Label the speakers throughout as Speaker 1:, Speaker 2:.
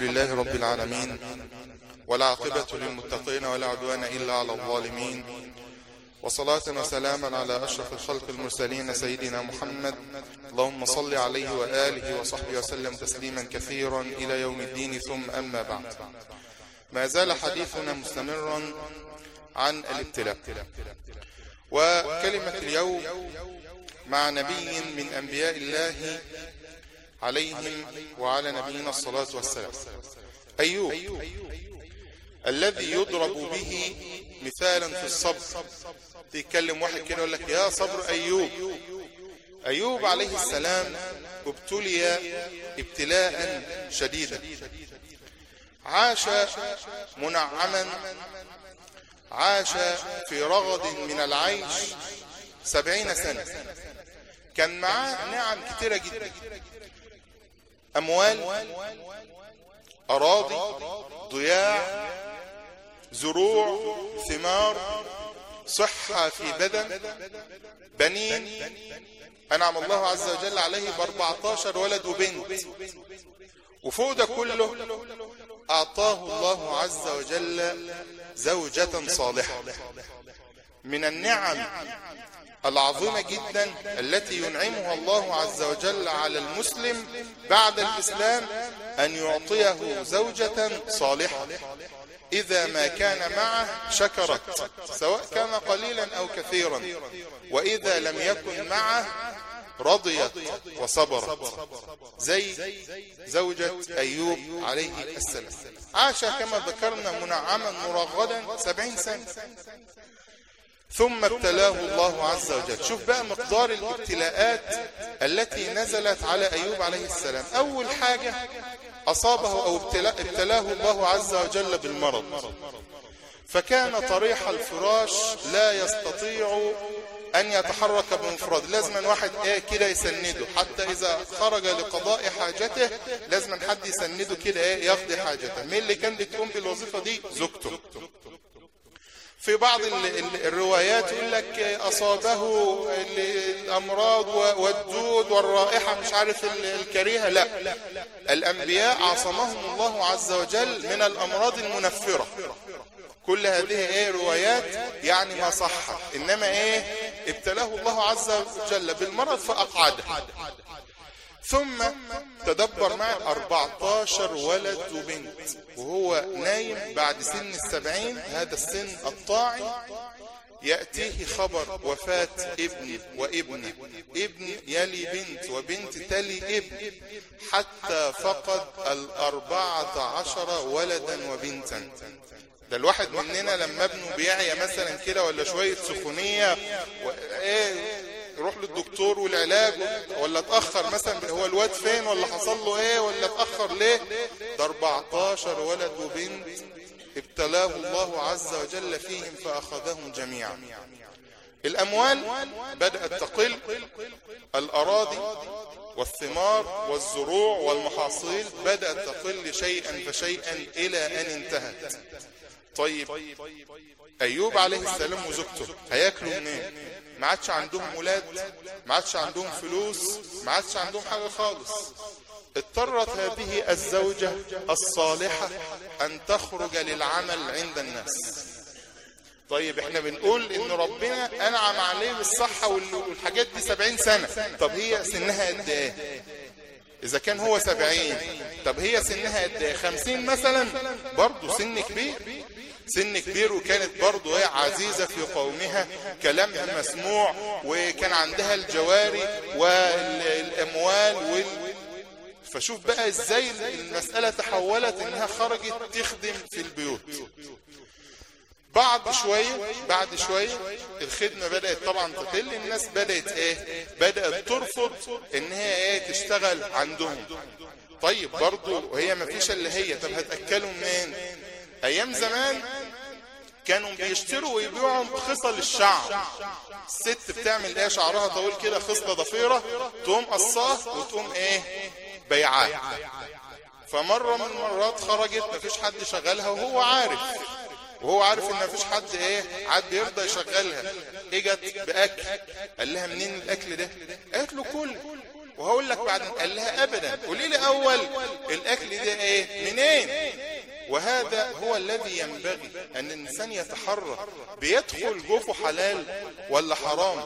Speaker 1: لله رب العالمين والعاقبة للمتقين ولا عدوان إلا على الظالمين وصلاة وسلاما على أشرف الخلق المرسلين سيدنا محمد اللهم صل عليه وآله وصحبه وسلم تسليما كثيرا إلى يوم الدين ثم أما بعد ما زال حديثنا مستمرا عن الابتلاء وكلمة اليوم مع نبي من أنبياء الله عليهم وعلى نبينا الصلاة والسلام أيوب الذي يضرب به مثالا في الصبر تتكلم واحد كده يقول لك يا صبر أيوب أيوب عليه السلام ابتلي ابتلاء شديدا عاش منعما عاش في رغد من العيش سبعين سنة كان معاه نعم كتيرة جدا أموال أراضي ضياع زروع ثمار صحة في بدن بنين أنعم الله عز وجل عليه ب 14 ولد وبنت وفوق ده كله أعطاه الله عز وجل زوجة صالحة من النعم العظيمة جدا التي ينعمها الله عز وجل على المسلم بعد الإسلام أن يعطيه زوجة صالحة إذا ما كان معه شكرت سواء كان قليلا أو كثيرا وإذا لم يكن معه رضيت وصبرت زي زوجة أيوب عليه السلام عاش كما ذكرنا منعما مرغدا سبعين سنة ثم ابتلاه الله عز وجل شوف بقى مقدار الابتلاءات التي نزلت على أيوب عليه السلام أول حاجة أصابه أو ابتلاه الله عز وجل بالمرض فكان طريح الفراش لا يستطيع أن يتحرك بمفرد لازم واحد ايه كده يسنده حتى إذا خرج لقضاء حاجته لازم حد يسنده كده ايه يقضي حاجته مين اللي كان بتقوم بالوظيفة دي زوجته في بعض الروايات يقول لك أصابه الأمراض والدود والرائحة مش عارف الكريهة لا الأنبياء عصمهم الله عز وجل من الأمراض المنفرة كل هذه ايه روايات يعني ما صح انما ايه ابتلاه الله عز وجل بالمرض فاقعده ثم تدبر معي 14 ولد وبنت وهو نايم بعد سن السبعين هذا السن الطاعي يأتيه خبر وفاة ابن وابنة ابن يلي بنت وبنت تلي ابن حتى فقد الأربعة عشر ولدا وبنتا ده الواحد مننا لما ابنه بيعيا مثلا كده ولا شوية سخونية ايه يروح للدكتور والعلاج ولا اتأخر مثلا هو الواد فين ولا حصل له ايه ولا اتأخر ليه ده 14 ولد وبنت ابتلاه الله عز وجل فيهم فأخذهم جميعا الأموال بدأت تقل الأراضي والثمار والزروع والمحاصيل بدأت تقل شيئا فشيئا إلى أن انتهت طيب أيوب عليه السلام وزوجته هياكلوا منين ما عادش عندهم ولاد ما عادش عندهم فلوس ما عادش عندهم حاجة خالص اضطرت هذه الزوجة الصالحة أن تخرج للعمل عند الناس طيب احنا بنقول ان ربنا انعم عليه بالصحة والحاجات دي سبعين سنة طب هي سنها قد ايه اذا كان هو سبعين طب هي سنها قد ايه خمسين مثلا برضه سن كبير سن كبير وكانت برضه هي عزيزة في قومها كلامها مسموع وكان عندها الجواري والاموال وال فشوف بقى ازاي المسألة تحولت انها خرجت تخدم في البيوت بعد شوية بعد شوية الخدمة بدأت طبعا تقل الناس بدأت ايه بدأت ترفض انها ايه تشتغل عندهم طيب برضو هي ما فيش اللي هي طب هتأكلوا منين ايام زمان كانوا بيشتروا ويبيعوا خصل الشعر الست بتعمل ايه شعرها طويل كده خصلة ضفيرة تقوم قصاه وتقوم ايه بيعاه فمرة من المرات خرجت مفيش حد شغلها وهو عارف وهو عارف ان مفيش حد ايه عاد بيرضى يشغلها اجت باكل قال لها منين الاكل ده قالت له كل وهقول لك بعدين قال لها ابدا قولي لي اول الاكل ده ايه منين وهذا هو الذي ينبغي ان الانسان يتحرى بيدخل جوفه حلال ولا حرام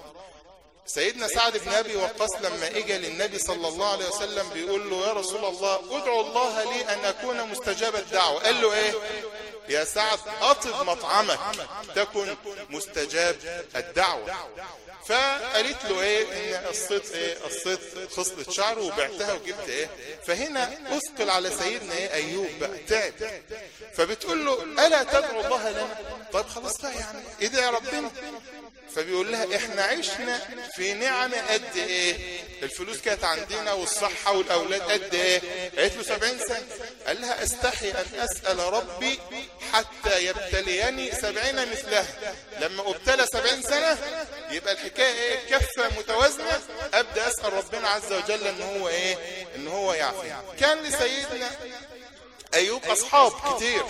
Speaker 1: سيدنا سعد بن ابي وقاص لما اجى للنبي صلى الله عليه وسلم بيقول له يا رسول الله ادعو الله لي ان اكون مستجاب الدعوه قال له ايه يا سعد اطب مطعمك تكن مستجاب الدعوه فقالت له ايه ان قصيت ايه قصيت خصلة شعر وبعتها وجبت ايه فهنا اثقل على سيدنا ايه ايوب بقى تعب فبتقول له الا تدعو الله لنا طيب خلاص بقى يعني ادعي ربنا فبيقول لها احنا عشنا في نعمة قد ايه الفلوس كانت عندنا والصحة والاولاد قد ايه قالت له سبعين سنة قال لها استحي ان اسأل ربي حتى يبتليني سبعين مثلها لما ابتلى سبعين سنة يبقى الحكاية ايه كفة متوازنة ابدأ اسأل ربنا عز وجل ان هو ايه ان هو يعفي كان لسيدنا ايوب اصحاب كتير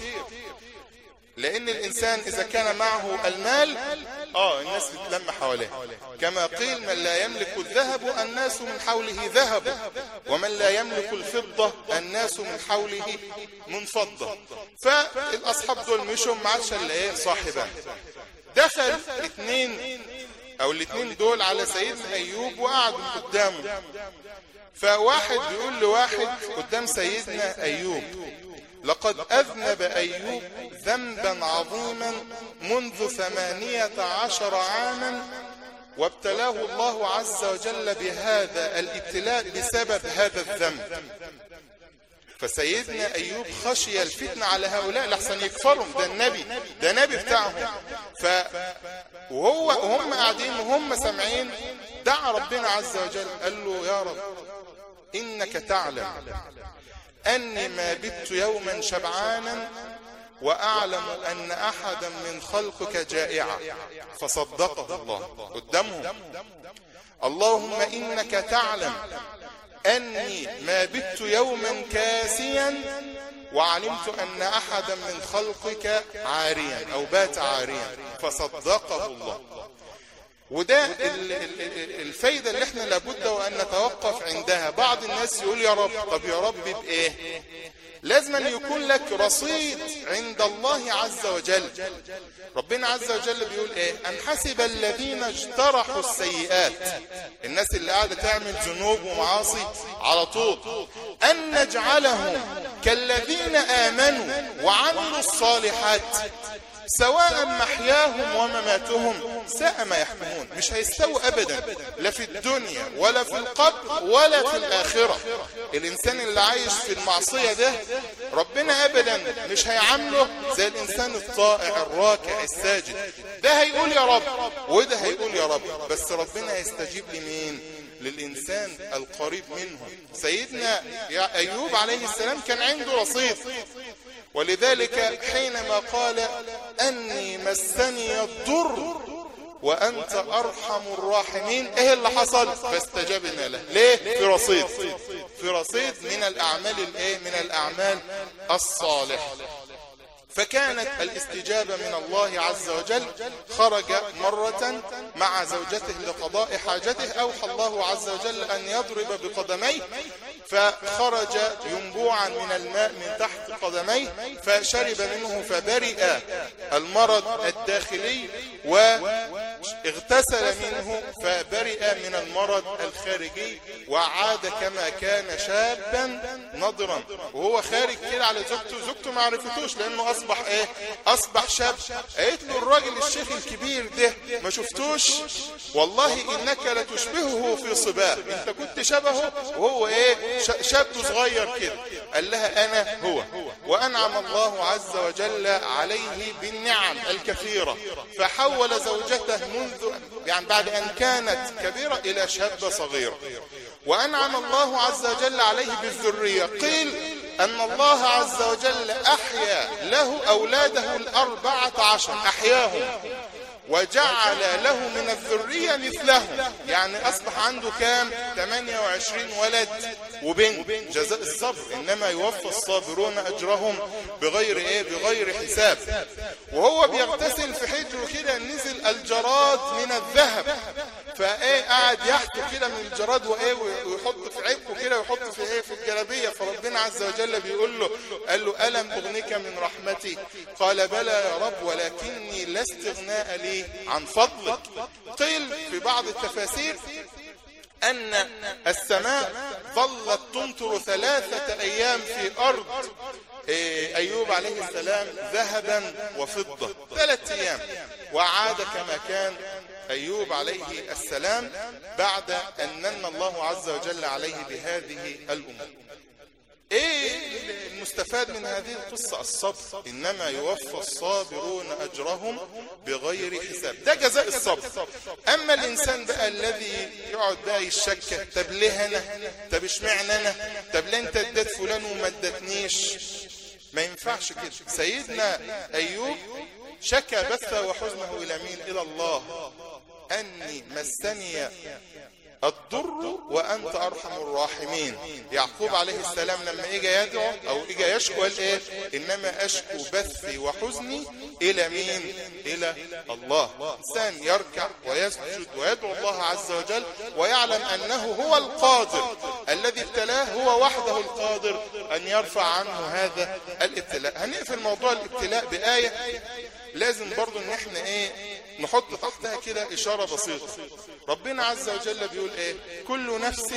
Speaker 1: لان الانسان اذا كان معه المال اه الناس تتلم حواليه كما قيل من لا يملك الذهب الناس من حوله ذهب ومن لا يملك الفضة الناس من حوله منفضة فالاصحاب دول مشوا ما عادش الا ايه صاحبان دخل اثنين او الاثنين دول على سيدنا ايوب وقعدوا قدامه فواحد بيقول لواحد قدام سيدنا ايوب لقد أذنب أيوب ذنبا عظيما منذ ثمانية عشر عاما وابتلاه الله عز وجل بهذا الابتلاء بسبب هذا الذنب فسيدنا أيوب خشي الفتنة على هؤلاء لحسن يكفرهم ده النبي ده نبي بتاعهم ف وهو وهم قاعدين وهم سامعين دعا ربنا عز وجل قال له يا رب إنك تعلم أني ما بت يوما شبعانا وأعلم أن أحدا من خلقك جائعا فصدقه الله قدامهم اللهم إنك تعلم أني ما بت يوما كاسيا وعلمت أن أحدا من خلقك عاريا أو بات عاريا فصدقه الله وده الفايدة اللي احنا لابد وان نتوقف عندها بعض الناس يقول يا رب طب يا رب بايه لازم أن يكون لك رصيد عند الله عز وجل ربنا عز وجل بيقول ايه أم حسب الذين اجترحوا السيئات الناس اللي قاعدة تعمل ذنوب ومعاصي على طول أن نجعلهم كالذين آمنوا وعملوا الصالحات سواء محياهم ومماتهم ساء ما يحكمون مش هيستووا ابدا لا في الدنيا ولا في القبر ولا في الاخرة الانسان اللي عايش في المعصية ده ربنا ابدا مش هيعامله زي الانسان الطائع الراكع الساجد ده هيقول يا رب وده هيقول يا رب بس ربنا يستجيب لمين للإنسان القريب منه سيدنا أيوب عليه السلام كان عنده رصيد ولذلك حينما قال أني مسني الضر وأنت أرحم الراحمين إيه اللي حصل فاستجبنا له ليه في رصيد في رصيد من الأعمال الإيه من الأعمال الصالح فكانت الاستجابة من الله عز وجل خرج مرة مع زوجته لقضاء حاجته أوحى الله عز وجل أن يضرب بقدميه فخرج ينبوعا من الماء من تحت قدميه فشرب منه فبرئ المرض الداخلي واغتسل منه فبرئ من المرض الخارجي وعاد كما كان شابا نضرا وهو خارج كده على زوجته زوجته ما عرفتوش لانه اصبح ايه اصبح شاب قالت له الراجل الشيخ الكبير ده ما شفتوش والله انك لتشبهه في صباه انت كنت شبهه وهو ايه شاب صغير كده قال لها انا هو وانعم الله عز وجل عليه بالنعم الكثيرة فحول زوجته منذ يعني بعد ان كانت كبيرة الى شابة صغيرة وانعم الله عز وجل عليه بالذرية قيل أن الله عز وجل أحيا له أولاده الأربعة عشر أحياهم وجعل له من الذرية مثلهم يعني أصبح عنده كام 28 ولد وبنت جزاء الصبر انما يوفى الصابرون اجرهم بغير ايه بغير حساب وهو بيغتسل في حجره كده نزل الجراد من الذهب فايه قاعد يحكي كده من الجراد وايه ويحط في عبه كده ويحط في ايه في الجلابيه فربنا عز وجل بيقول له قال له الم اغنك من رحمتي قال بلى يا رب ولكني لا استغناء لي عن فضلك قيل في بعض التفاسير أن السماء ظلت تمطر ثلاثة أيام في أرض أيوب عليه السلام ذهبا وفضة ثلاثة أيام وعاد كما كان أيوب عليه السلام بعد أن من الله عز وجل عليه بهذه الأمور ايه المستفاد من هذه القصة الصبر انما يوفى الصابرون اجرهم بغير حساب ده جزاء الصبر اما الانسان بقى الذي يقعد بقى يشكك طب ليه انا طب اشمعنى انا طب ليه انت اديت فلان وما ادتنيش ما ينفعش كده سيدنا ايوب شكى بث وحزنه الى مين الى الله اني مسني الضر وأنت أرحم الراحمين يعقوب عليه السلام لما إجا يدعو أو إجا يشكو قال إيه إنما أشكو بثي وحزني إلى مين إلى الله إنسان يركع ويسجد ويدعو الله عز وجل ويعلم أنه هو القادر الذي ابتلاه هو وحده القادر أن يرفع عنه هذا الابتلاء هنقفل موضوع الابتلاء بآية لازم برضو ان احنا ايه نحط تحتها كده اشارة بسيطة ربنا عز وجل بيقول ايه كل نفس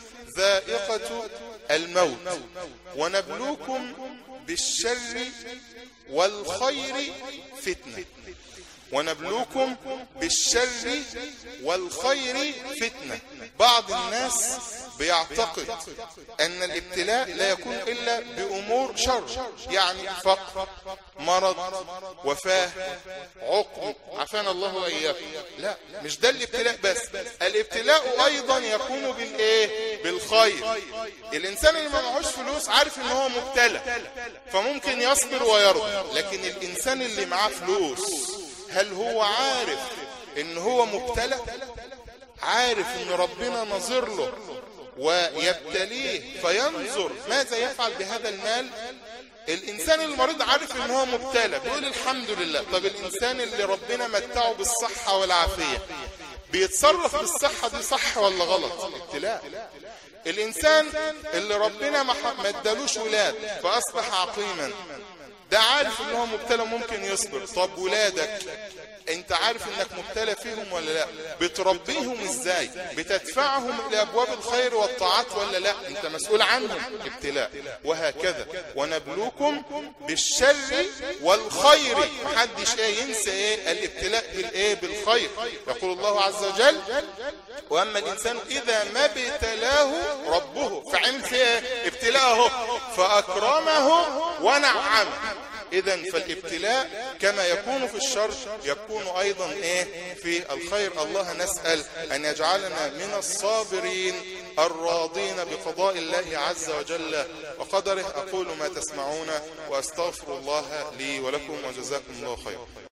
Speaker 1: ذائقة الموت ونبلوكم بالشر والخير فتنة ونبلوكم بالشر والخير فتنة بعض الناس بيعتقد ان الابتلاء لا يكون الا بامور شر يعني فقر مرض وفاة عقم عفانا الله واياكم لا مش ده الابتلاء بس الابتلاء ايضا يكون بالايه بالخير الانسان اللي ما معهوش فلوس عارف ان هو مبتلى فممكن يصبر ويرضى لكن الانسان اللي معاه فلوس هل هو عارف ان هو مبتلى عارف ان ربنا نظر له ويبتليه فينظر ماذا يفعل بهذا المال الانسان المريض عارف ان هو مبتلى بيقول الحمد لله طب الانسان اللي ربنا متعه بالصحة والعافية بيتصرف بالصحة دي صح ولا غلط ابتلاء الانسان اللي ربنا ما ادالوش ولاد فاصبح عقيما ده عارف ان هو مبتلى ممكن يصبر طب ولادك انت عارف انك مبتلى فيهم ولا لا بتربيهم ازاي بتدفعهم الى ابواب الخير والطاعات ولا لا انت مسؤول عنهم ابتلاء وهكذا ونبلوكم بالشر والخير محدش ايه ينسى ايه الابتلاء بالايه بالخير يقول الله عز وجل واما الانسان اذا ما ابتلاه ربه فعمل فيه ابتلاءه فاكرمه ونعمه اذا فالابتلاء كما يكون في الشر يكون ايضا ايه في الخير الله نسأل ان يجعلنا من الصابرين الراضين بقضاء الله عز وجل وقدره اقول ما تسمعون واستغفر الله لي ولكم وجزاكم الله خيرا